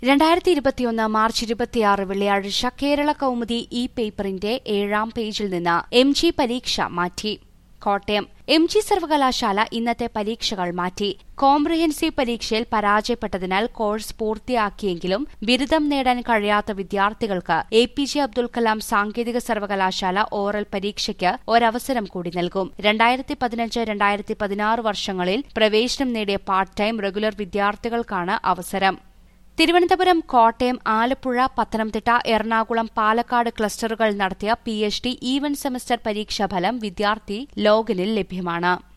രണ്ടായിരത്തി ഇരുപത്തിയൊന്ന് മാർച്ച് ഇരുപത്തിയാറ് വെള്ളിയാഴ്ച കേരള കൗമുദി ഇ പേപ്പറിന്റെ ഏഴാം പേജിൽ നിന്ന് എം ജി പരീക്ഷ മാറ്റി കോട്ടയം എം ജി സർവകലാശാല ഇന്നത്തെ പരീക്ഷകൾ മാറ്റി കോംപ്രിഹെൻസീവ് പരീക്ഷയിൽ പരാജയപ്പെട്ടതിനാൽ കോഴ്സ് പൂർത്തിയാക്കിയെങ്കിലും ബിരുദം നേടാൻ കഴിയാത്ത വിദ്യാർത്ഥികൾക്ക് A P J Abdul Kalam സാങ്കേതിക സർവകലാശാല ഓറൽ പരീക്ഷയ്ക്ക് ഒരവസരം കൂടി നൽകും രണ്ടായിരത്തി പതിനഞ്ച് രണ്ടായിരത്തി പതിനാറ് വർഷങ്ങളിൽ പ്രവേശനം നേടിയ പാർട്ട് ടൈം റെഗുലർ വിദ്യാർത്ഥികൾക്കാണ് അവസരം തിരുവനന്തപുരം കോട്ടയം ആലപ്പുഴ പത്തനംതിട്ട എറണാകുളം പാലക്കാട് ക്ലസ്റ്ററുകൾ നടത്തിയ P H D even semester പരീക്ഷാഫലം വിദ്യാർത്ഥി ലോഗിനിൽ ലഭ്യമാണ്